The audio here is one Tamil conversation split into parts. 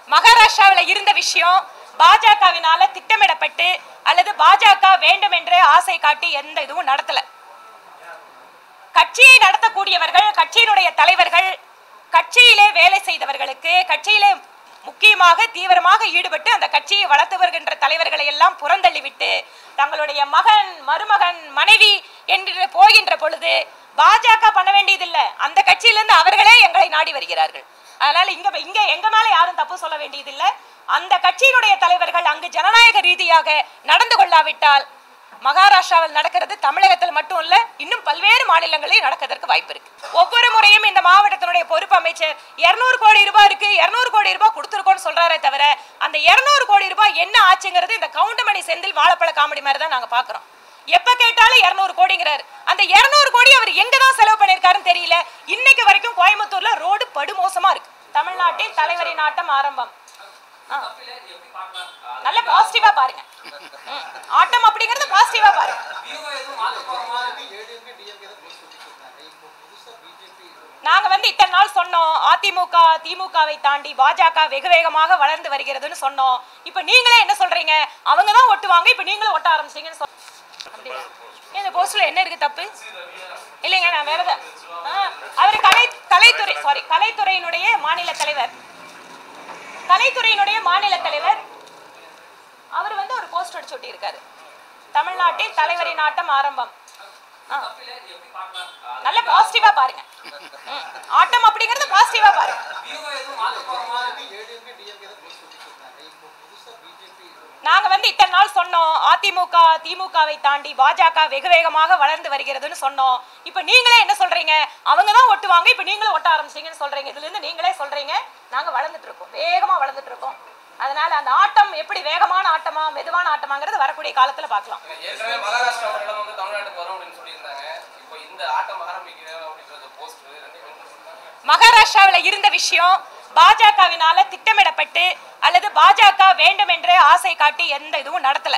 மகாராஷ்டிராவுல இருந்த விஷயம் பாஜகவினால திட்டமிடப்பட்டு அல்லது பாஜக வேண்டும் என்று ஆசை காட்டி எந்த இதுவும் நடத்தல கட்சியை நடத்தக்கூடியவர்கள் கட்சியினுடைய தலைவர்கள் கட்சியிலே வேலை செய்தவர்களுக்கு கட்சியிலே முக்கியமாக தீவிரமாக ஈடுபட்டு அந்த கட்சியை வளர்த்து வருகின்ற தலைவர்களை எல்லாம் புறந்தள்ளிவிட்டு தங்களுடைய மகன் மருமகன் மனைவி என்று போகின்ற பொழுது பாஜக பண்ண வேண்டியதில்லை அந்த கட்சியிலிருந்து அவர்களே எங்களை நாடி வருகிறார்கள் அதனால இங்க இங்க எங்க மேல யாரும் தப்பு சொல்ல வேண்டியதில்லை அந்த கட்சியினுடைய தலைவர்கள் அங்கு ஜனநாயக ரீதியாக நடந்து கொள்ளாவிட்டால் மகாராஷ்டிராவில் நடக்கிறது தமிழகத்தில் மட்டும் இல்ல இன்னும் பல்வேறு மாநிலங்களில் நடக்கிறதுக்கு வாய்ப்பு இருக்கு ஒவ்வொரு முறையும் இந்த மாவட்டத்தினுடைய பொறுப்பு அமைச்சர் 200 கோடி ரூபாய் இருக்கு 200 கோடி ரூபாய் கொடுத்துருக்கோம்னு சொல்றாரே தவிர அந்த 200 கோடி ரூபாய் என்ன ஆச்சுங்கிறது இந்த கவுண்டமணி செந்தில் வாழைப்பழ காமெடி மாதிரி தான் நாங்க பாக்குறோம் எப்ப கேட்டாலும் 200 கோடிங்கிறாரு அந்த 200 கோடி அவர் எங்க தான் செலவு பண்ணிருக்காருன்னு தெரியல இன்னைக்கு வரைக்கும் கோயம்புத்தூர்ல ரோடு படுமோசமா இருக்கு தமிழ்நாட்டில் தலைவரின் ஆட்டம் ஆரம்பம் ஆ. நல்ல பாசிட்டிவா பாருங்க ம். ஆட்டம் அப்படிங்கறது பாசிட்டிவா பாருங்க நாங்க வந்து இத்தனை நாள் சொன்னோம் அதிமுக திமுகவை தாண்டி பாஜக வெகு வேகமாக வளர்ந்து வருகிறதுன்னு சொன்னோம் இப்ப நீங்களே என்ன சொல்றீங்க அவங்க தான் ஒட்டுவாங்க இப்ப நீங்களும் ஒட்ட ஆரம்பிச்சிட்டீங்கன்னு சொல் அப்படியா? ஏன் இந்த போஸ்ட்ல என்ன இருக்கு தப்பு இல்லைங்க நான் வேற எதா- ஆ, அவரு கலை கலைத்துறை சாரி கலைத்துறையினுடைய மாநில தலைவர் கலைத்துறையினுடைய மாநில தலைவர் அவர் வந்து ஒரு போஸ்ட் அடிச்சு ஒட்டி இருக்காரு தமிழ்நாட்டில் தலைவரின் ஆட்டம் ஆரம்பம் ஆ. நல்ல பாசிட்டிவா பாருங்க ம். ஆட்டம் அப்படிங்கறது பாசிட்டிவா பாருங்க நாங்க வந்து இத்தனை நாள் சொன்னோம் அதிமுக திமுகவை தாண்டி பாஜக வெகு வேகமாக வளர்ந்து வருகிறதுன்னு சொன்னோம் இப்ப நீங்களே என்ன சொல்றீங்க அவங்க தான் ஒட்டுவாங்க இப்ப நீங்களும் ஒட்ட ஆரம்பிச்சீங்கன்னு சொல்றீங்க இதுல இருந்து நீங்களே சொல்றீங்க நாங்க வளர்ந்துட்டு இருக்கோம் வேகமா வளர்ந்துட்டு இருக்கோம் அதனால அந்த ஆட்டம் எப்படி வேகமான ஆட்டமா மெதுவான ஆட்டமாங்கிறது வரக்கூடிய காலத்துல பார்க்கலாம் ஏற்கனவே மகாராஷ்டிரா ஒரு இடம் வந்து தமிழ்நாட்டுக்கு வரும் அப்படின்னு சொல்லியிருந்தாங்க இப்போ இந்த ஆட்டம் ஆரம்பிக்கிறேன் அப்படின்றது போஸ்ட் ரெண்டையும் சொல்லியிருந்தாங்க மகாராஷ்டிராவில் இருந்த விஷயம் பாஜகவினால திட்டமிடப்பட்டு அல்லது பாஜக வேண்டும் என்று ஆசை காட்டி எந்த இதுவும் நடத்தல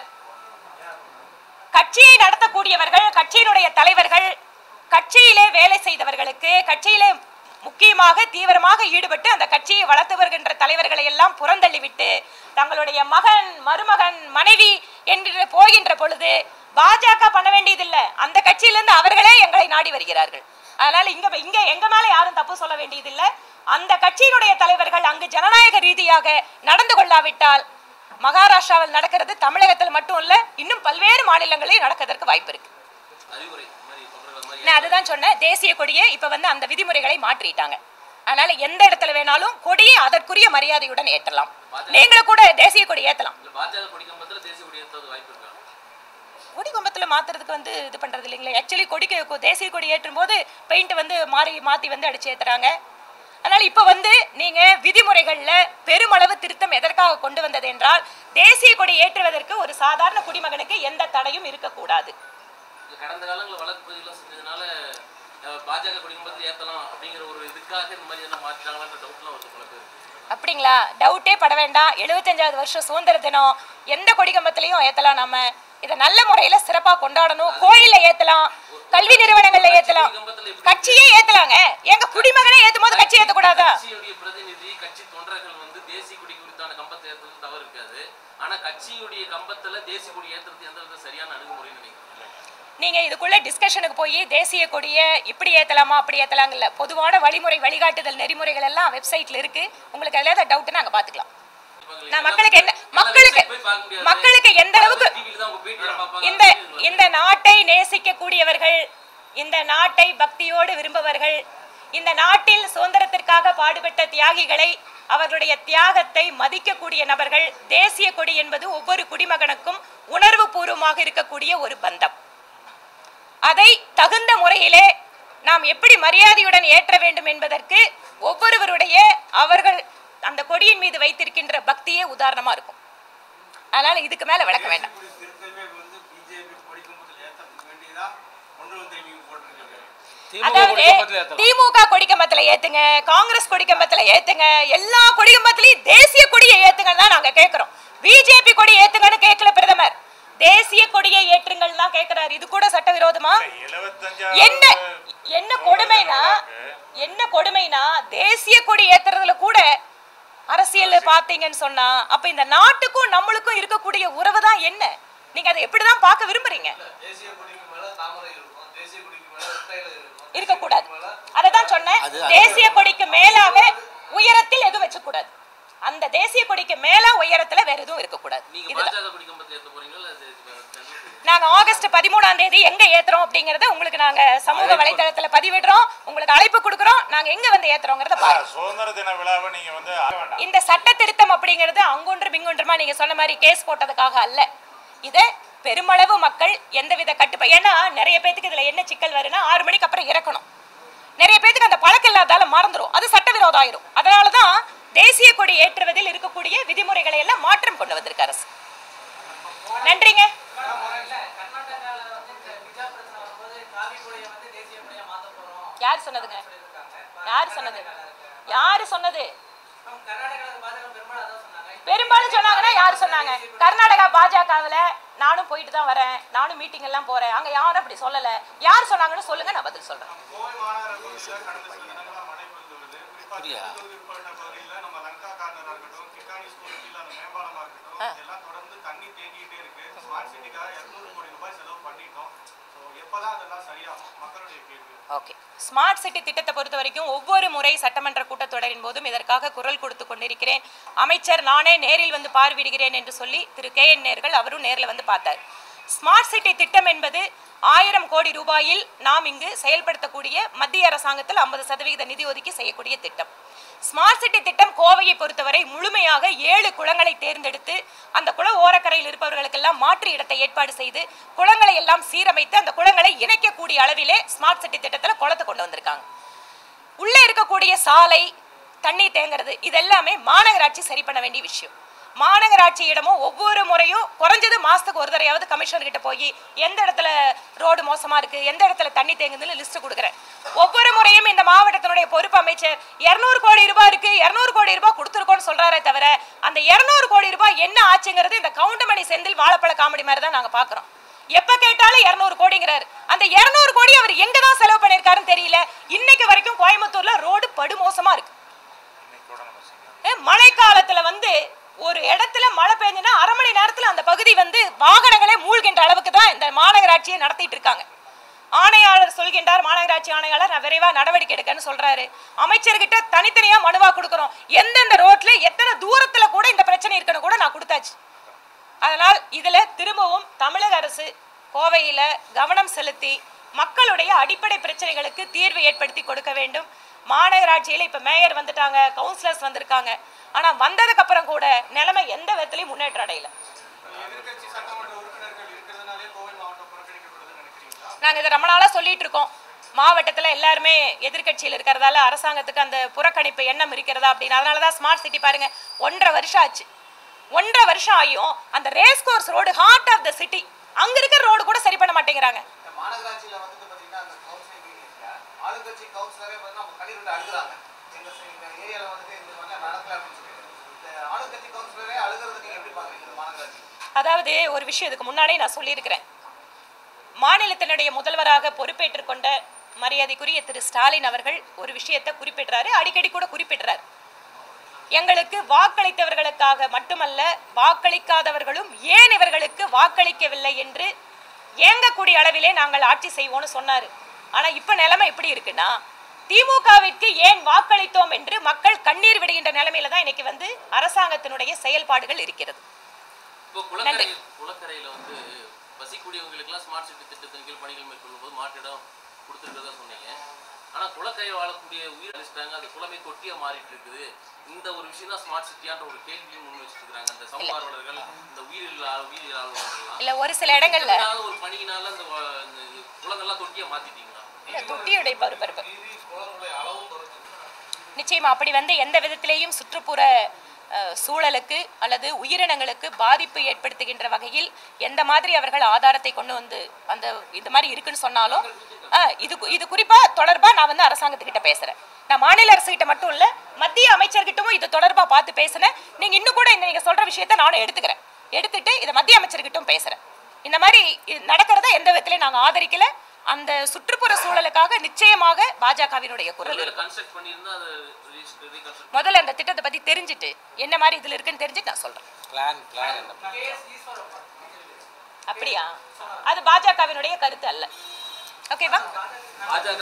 கட்சியை நடத்தக்கூடியவர்கள் கட்சியினுடைய தலைவர்கள் கட்சியிலே வேலை செய்தவர்களுக்கு கட்சியிலே முக்கியமாக தீவிரமாக ஈடுபட்டு அந்த கட்சியை வளர்த்து வருகின்ற தலைவர்களை எல்லாம் புறந்தள்ளிவிட்டு தங்களுடைய மகன் மருமகன் மனைவி என்று போகின்ற பொழுது பாஜக பண்ண வேண்டியதில்லை அந்த கட்சியிலிருந்து அவர்களே எங்களை நாடி வருகிறார்கள் அதனால இங்க இங்க எங்க மேல யாரும் தப்பு சொல்ல வேண்டியதில்லை அந்த கட்சியினுடைய தலைவர்கள் அங்கு ஜனநாயக ரீதியாக நடந்து கொள்ளாவிட்டால் மகாராஷ்டிராவில் நடக்கிறது தமிழகத்தில் மட்டும் இல்ல இன்னும் பல்வேறு மாநிலங்களில் நடக்கிறதுக்கு வாய்ப்பு இருக்கு அறிவுரை இந்த மாதிரி சொல்றது மாதிரி நான் அதுதான் சொன்னேன் தேசிய கொடியை இப்ப வந்து அந்த விதிமுறைகளை மாற்றிட்டாங்க அதனால எந்த இடத்துல வேணாலும் கொடியை அதற்குரிய மரியாதையுடன் ஏற்றலாம் நீங்களும் கூட தேசிய கொடி ஏத்தலாம் இல்ல பாஜக கொடிக்கம்பத்தில் தேசிய கொடி ஏற்றது வாய்ப்பு இருக்கா கொடி கம்பத்துல மாத்துறதுக்கு வந்து இது பண்றது இல்லைங்களா ஆக்சுவலி கொடிக்கு கொ- தேசிய கொடி ஏற்றும் போது பெயிண்ட் வந்து மாறி மாத்தி வந்து அடிச்சு ஏத்துறாங்க அதனால இப்ப வந்து நீங்க விதிமுறைகள்ல பெருமளவு திருத்தம் எதற்காக கொண்டு வந்தது என்றால் தேசிய கொடி ஏற்றுவதற்கு ஒரு சாதாரண குடிமகனுக்கு எந்த தடையும் இருக்கக்கூடாது இல்ல கடந்த காலங்களில் வழக்கு பதிவுலாம் செஞ்சதுனால அஹ், பாஜக கொடிக்கம்பத்தில் ஏற்றலாம் அப்படிங்கிற ஒரு இதுக்காக இந்த மாதிரி என்ன மாற்றிட்டாங்களான்ற டவுட்லாம் வருது பல பேர் அப்படிங்களா டவுட்டே பட வேண்டாம் எழுபத்தஞ்சாவது வருஷம் சுதந்திர தினம் எந்த கொடிகம்பத்திலையும் ஏத்தலாம் நம்ம இதை நல்ல முறையில சிறப்பா கொண்டாடணும் கோயில்ல ஏத்தலாம் கல்வி நிறுவனங்கள்ல ஏத்தலாம் கட்சியே ஏத்தலாங்க எங்க குடிமகனே ஏத்தும் போது கட்சி ஏத்தக்கூடாதா கட்சியுடைய பிரதிநிதி கட்சி தொண்டர்கள் வந்து தேசிய கொடி குறித்தான கம்பத்தை ஏற்றுறது தவறு இருக்காது ஆனா கட்சியுடைய கம்பத்துல தேசிய கொடி ஏற்றுறது எந்த வித சரியான அணுகுமுறைன்னு நினைக்கிறேன் நீங்க இதுக்குள்ள டிஸ்கஷனுக்கு போய் தேசிய கொடியை இப்படி ஏத்தலாமா அப்படி ஏத்தலாங்கல்ல பொதுவான வழிமுறை வழிகாட்டுதல் நெறிமுறைகள் எல்லாம் வெப்சைட்ல இருக்கு உங்களுக்கு அதுல ஏதாவது டவுட்னா நாங்க பாத்துக்கலாம் நான் மக்களுக்கு என்ன மக்களுக்கு மக்களுக்கு எந்த அளவுக்கு டிவில தான் உங்க பேட்டியெல்லாம் பார்ப்பாங்க இந்த இந்த நாட்டை நேசிக்கக்கூடியவர்கள் இந்த நாட்டை பக்தியோடு விரும்புபவர்கள் இந்த நாட்டில் சுதந்திரத்திற்காக பாடுபட்ட தியாகிகளை அவர்களுடைய தியாகத்தை மதிக்கக்கூடிய நபர்கள் தேசிய கொடி என்பது ஒவ்வொரு குடிமகனுக்கும் உணர்வு பூர்வமாக இருக்கக்கூடிய ஒரு பந்தம் அதை தகுந்த முறையிலே நாம் எப்படி மரியாதையுடன் ஏற்ற வேண்டும் என்பதற்கு ஒவ்வொருவருடைய அவர்கள் அந்த கொடியின் மீது வைத்திருக்கின்ற பக்தியே உதாரணமா இருக்கும் அதனால இதுக்கு மேல விளக்க வேண்டாம் இப்படி திருத்தமே வந்து பிஜேபி கொடிக்கம்பத்தில் ஏற்றத்துக்கு வேண்டியதான் கொண்டு வந்து நீங்க போட்டிருக்கீங்க அதாவது திமுக கொடிக்கம்பத்துல ஏத்துங்க காங்கிரஸ் கொடிக்கம்பத்துல ஏத்துங்க எல்லா கொடிக்கம்பத்திலையும் தேசிய கொடியை ஏத்துங்கன்னு தான் நாங்க கேக்குறோம் பிஜேபி கொடி ஏத்துங்கன்னு கேட்கல பிரதமர் தேசிய கொடியை ஏற்றுங்கள் தான் கேக்குறாரு இது கூட சட்டவிரோதமா என்ன என்ன கொடுமைனா என்ன கொடுமைனா தேசிய கொடி ஏத்துறதுல கூட அரசியல் பாத்தீங்கன்னு சொன்னா அப்ப இந்த நாட்டுக்கும் நம்மளுக்கும் இருக்கக்கூடிய உறவு தான் என்ன நீங்க அதை எப்படிதான் பார்க்க விரும்புறீங்க தேசிய கொடிக்கு மேல தாமரை இருக்கும் தேசிய கொடிக்கு மேல ரெட்டையில இருக்கும் இருக்கக்கூடாது அததான் சொன்னேன் அது- அது- தேசிய கொடிக்கு மேலாக உயரத்தில் எதுவும் வச்சக்கூடாது அந்த தேசிய கொடிக்கு மேல உயரத்துல வேற எதுவும் இருக்கக்கூடாது நீங்க இதுதான் பாஜக கொடி கம்பத்தை ஏத்த போறீங்களா இல்ல அது- அது- அது- நாங்க ஆகஸ்ட் பதிமூணாம் தேதி எங்க ஏத்துறோம் அப்படிங்கறத உங்களுக்கு நாங்க சமூக வலைதளத்துல பதிவிடுறோம் உங்களுக்கு அழைப்பு கொடுக்குறோம் நாங்க எங்க வந்து ஏத்துறோங்கிறத பாருங்க சுதந்திர தின விழாவை நீங்க வந்து ஆக வேண்டாம் இந்த சட்ட திருத்தம் அப்படிங்கிறது அங்கொன்று இங்கொன்றுமா நீங்க சொன்ன மாதிரி கேஸ் போட்டதுக்காக அல்ல இதை பெருமளவு மக்கள் எந்தவித கட்டுப்பா ஏன்னா நிறைய பேத்துக்கு இதுல என்ன சிக்கல் வரும்னா ஆறு மணிக்கு அப்புறம் இறக்கணும் நிறைய பேத்துக்கு அந்த பழக்கம் இல்லாதால மறந்துடும் அது சட்டவிரோதம் ஆயிரும் அதனாலதான் தேசிய கொடி ஏற்றுவதில் இருக்கக்கூடிய விதிமுறைகளை எல்லாம் மாற்றம் கொண்டு வந்திருக்கு அரசு நன்றிங்க கர்நாடகால வந்து இந்த பிஜா பிரச்சனை வரும்போது காவி கொடியை வந்து தேசிய கொடியா மாத்த போறோம் யார் சொன்னதுங்க யார் சொன்னது யாரு சொன்னது கர்நாடகால பாஜக பெரும்பாலும் அதான் சொன்னாங்க பெரும்பாலும் சொன்னாங்கன்னா யார் சொன்னாங்க கர்நாடகா பாஜகவுல நானும் போயிட்டு தான் வரேன் நானும் மீட்டிங் எல்லாம் போறேன் அங்க யாரும் அப்படி சொல்லல யார் சொன்னாங்கன்னு சொல்லுங்க நான் பதில் சொல்றேன் கோவை மாநகர பகுதியில் கடந்த சில தினங்களா மழை பெய்து வருது குறிப்பா அப்படியா? தொகுதி உட்பட்ட பகுதியில் நம்ம லங்கா கார்னரா இருக்கட்டும் கிக்கானி ஸ்கூல் கீழ அந்த மேம்பாலமா இருக்கட்டும் இதெல்லாம் தொடர்ந்து தண்ணி தேங்கிட்டே இருக்கு ஸ்மார்ட் சிட்டிக்காக இருநூறு கோடி ரூபாய் செலவு பண்ணிட்டோம் ஸோ எப்பதான் அதெல்லாம் சரியாகும் மக்களுடைய கேள்வி ஓகே ஸ்மார்ட் சிட்டி திட்டத்தை பொறுத்த வரைக்கும் ஒவ்வொரு முறை சட்டமன்ற கூட்டத்தொடரின் போதும் இதற்காக குரல் கொடுத்து கொண்டிருக்கிறேன் அமைச்சர் நானே நேரில் வந்து பார்வையிடுகிறேன் என்று சொல்லி திரு கே என் நேர்கள் அவரும் நேரில் வந்து பார்த்தார் ஸ்மார்ட் சிட்டி திட்டம் என்பது ஆயிரம் கோடி ரூபாயில் நாம் இங்கு செயல்படுத்தக்கூடிய மத்திய அரசாங்கத்தில் ஐம்பது சதவிகித நிதி ஒதுக்கி செய்யக்கூடிய திட்டம் ஸ்மார்ட் சிட்டி திட்டம் கோவையை பொறுத்தவரை முழுமையாக ஏழு குளங்களை தேர்ந்தெடுத்து அந்த குள ஓரக்கரையில் இருப்பவர்களுக்கெல்லாம் மாற்று இடத்தை ஏற்பாடு செய்து குளங்களை எல்லாம் சீரமைத்து அந்த குளங்களை இணைக்கக்கூடிய அளவிலே ஸ்மார்ட் சிட்டி திட்டத்தில் குளத்தை கொண்டு வந்திருக்காங்க உள்ளே இருக்கக்கூடிய சாலை தண்ணி தேங்குறது இதெல்லாமே மாநகராட்சி சரி பண்ண வேண்டிய விஷயம் மாநகராட்சியிடமும் ஒவ்வொரு முறையும் குறைஞ்சது மாசத்துக்கு ஒரு தடையாவது கமிஷனர் கிட்ட போய் எந்த இடத்துல ரோடு மோசமா இருக்கு எந்த இடத்துல தண்ணி தேங்குதுன்னு லிஸ்ட் கொடுக்குறேன் ஒவ்வொரு முறையும் இந்த மாவட்டத்தினுடைய பொறுப்பு அமைச்சர் இருநூறு கோடி ரூபாய் இருக்கு இருநூறு கோடி ரூபாய் கொடுத்துருக்கோம்னு சொல்றாரே தவிர அந்த இருநூறு கோடி ரூபாய் என்ன ஆச்சுங்கிறது இந்த கவுண்டமணி செந்தில் வாழைப்பழ காமெடி மாதிரி தான் நாங்க பாக்குறோம் எப்ப கேட்டாலும் இருநூறு கோடிங்கிறாரு அந்த இருநூறு கோடி அவர் எங்க தான் செலவு பண்ணிருக்காருன்னு தெரியல இன்னைக்கு வரைக்கும் கோயம்புத்தூர்ல ரோடு படுமோசமா இருக்கு இன்னைக்கு கூட நம்ம செய்யலாம். ஏ, மழைக்காலத்துல வந்து ஒரு இடத்துல மழை பெஞ்சுன்னா அரை மணி நேரத்துல அந்த பகுதி வந்து வாகனங்களே மூழ்கின்ற அளவுக்கு தான் இந்த மாநகராட்சியை நடத்திட்டு இருக்காங்க ஆணையாளர் சொல்கின்றார் மாநகராட்சி ஆணையாளர் நான் விரைவா நடவடிக்கை எடுக்கன்னு சொல்றாரு அமைச்சர்கிட்ட தனித்தனியா மனுவா கொடுக்குறோம் எந்தெந்த ரோட்ல எத்தனை தூரத்துல கூட இந்த பிரச்சனை இருக்குன்னு கூட நான் கொடுத்தாச்சு அதனால் இதுல திரும்பவும் தமிழக அரசு கோவையில கவனம் செலுத்தி மக்களுடைய அடிப்படை பிரச்சனைகளுக்கு தீர்வு ஏற்படுத்தி கொடுக்க வேண்டும் மாநகராட்சியில இப்ப மேயர் வந்துட்டாங்க கவுன்சிலர்ஸ் வந்திருக்காங்க ஆனா வந்ததுக்கு அப்புறம் கூட நிலைமை எந்த விதத்திலையும் முன்னேற்றம் அடையல எதிர்க்கட்சி சட்டமன்ற உறுப்பினர்கள் இருக்கிறதுனாலே கோவை மாவட்டம் புறக்கணிக்கப்படுதுன்னு நினைக்கிறீங்களா நாங்க இதை ரொம்ப நாளா சொல்லிட்டு இருக்கோம் மாவட்டத்துல எல்லாருமே எதிர்க்கட்சியில் இருக்கிறதால அரசாங்கத்துக்கு அந்த புறக்கணிப்பு எண்ணம் இருக்கிறதா அப்படின்னு அதனாலதான் ஸ்மார்ட் சிட்டி பாருங்க ஒன்றரை வருஷம் ஆச்சு ஒன்றரை வருஷம் ஆகியும் அந்த race course road heart of the city அங்க இருக்கிற ரோடு கூட சரி பண்ண மாட்டேங்கிறாங்க இந்த மாநகராட்சியில வந்துட்டு பாத்தீங்கன்னா அந்த கவுன்சிலிங் மீட்டிங்ல ஆளுங்கட்சி கவுன்சிலரே வந்து நம்ம கண்ணீர் அழுகுறாங்க எங்க ச- எங்க ஏரியால வந்துட்டு இந்த மாதிரி நடக்கல அப்படின்னு சொல்லிட்டு இந்த ஆளுங்கட்சி கவுன்சிலரே அழுகுறத நீங்க எப்படி பாக்குறீங்க இந்த மாநகராட்சி அதாவது ஒரு விஷயம் இதுக்கு முன்னாடியே நான் சொல்லியிருக்கிறேன் மாநிலத்தினுடைய முதல்வராக பொறுப்பேற்றுக் கொண்ட மரியாதைக்குரிய திரு ஸ்டாலின் அவர்கள் ஒரு விஷயத்தை குறிப்பிடுறாரு அடிக்கடி கூட குறிப்பிடுறாரு எங்களுக்கு வாக்களித்தவர்களுக்காக மட்டுமல்ல வாக்களிக்காதவர்களும் ஏன் இவர்களுக்கு வாக்களிக்கவில்லை என்று ஏங்கக்கூடிய அளவிலே நாங்கள் ஆட்சி செய்வோம்னு சொன்னாரு ஆனா இப்ப நிலைமை எப்படி இருக்குன்னா திமுகவிற்கு ஏன் வாக்களித்தோம் என்று மக்கள் கண்ணீர் விடுகின்ற நிலைமையில தான் இன்னைக்கு வந்து அரசாங்கத்தினுடைய செயல்பாடுகள் இருக்கிறது இப்போ குளக்கரை குளக்கரையில வந்து வசிக்கூடியவங்களுக்கெல்லாம் ஸ்மார்ட் சிட்டி திட்டத்தின் கீழ் பணிகள் மேற்கொள்ளும் போது மாற்றிடம் கொடுத்துருக்கதா சொன்னீங்க ஆனா குளக்கரை வாழக்கூடிய உயிர் அழிச்சிட்டாங்க அது குளமே தொட்டியா மாறிட்டு இருக்குது இந்த ஒரு விஷயம் தான் ஸ்மார்ட் சிட்டியான்ற ஒரு கேள்வியும் முன் வச்சுட்டு இருக்காங்க அந்த சமூக ஆர்வலர்கள் இந்த உயிரியல் ஆ- உயிரியல் ஆர்வலர்கள்லாம் இல்ல ஒரு சில இடங்கள்ல இதனால ஒரு பணியினால அந்த வ- இந்த குளங்கள்லாம் தொட்டியா மாத்திட்டீங்களா இல்ல, தொட்டியுடைய பொறுப்பெறுப்பு நீதி குளங்களுடைய அளவும் குறைஞ்சு நிச்சயமா அப்படி வந்து எந்த விதத்திலேயும் சுற்றுப்புற அஹ், சூழலுக்கு அல்லது உயிரினங்களுக்கு பாதிப்பு ஏற்படுத்துகின்ற வகையில் எந்த மாதிரி அவர்கள் ஆதாரத்தை கொண்டு வந்து அந்த இந்த மாதிரி இருக்குன்னு சொன்னாலும் அஹ், இது கு- இது குறிப்பா தொடர்பா நான் வந்து அரசாங்கத்துக்கிட்ட பேசுறேன் நான் மாநில அரசுகிட்ட மட்டும் இல்ல மத்திய அமைச்சர்கிட்டவும் இது தொடர்பா பார்த்து பேசினேன் நீங்க இன்னும் கூட இந்த நீங்க சொல்ற விஷயத்தை நானும் எடுத்துக்கிறேன் எடுத்துட்டு இதை மத்திய அமைச்சர்கிட்டும் பேசுறேன் இந்த மாதிரி இது நடக்கிறத எந்த விதத்திலையும் நாங்க ஆதரிக்கல அந்த சுற்றுப்புற சூழலுக்காக நிச்சயமாக பாஜகவினுடைய குரல் இருக்கும் கன்ஸ்ட்ரக்ட் பண்ணியிருந்தா அதை ரீகன்ஸ்ட்ரக்ட் முதல்ல அந்த திட்டத்தை பத்தி தெரிஞ்சுட்டு என்ன மாதிரி இதுல இருக்குன்னு தெரிஞ்சுட்டு நான் சொல்றேன் பிளான் பிளான் என்ன அப்படியா அது பாஜகவினுடைய கருத்து அல்ல ஓகேவா பாஜக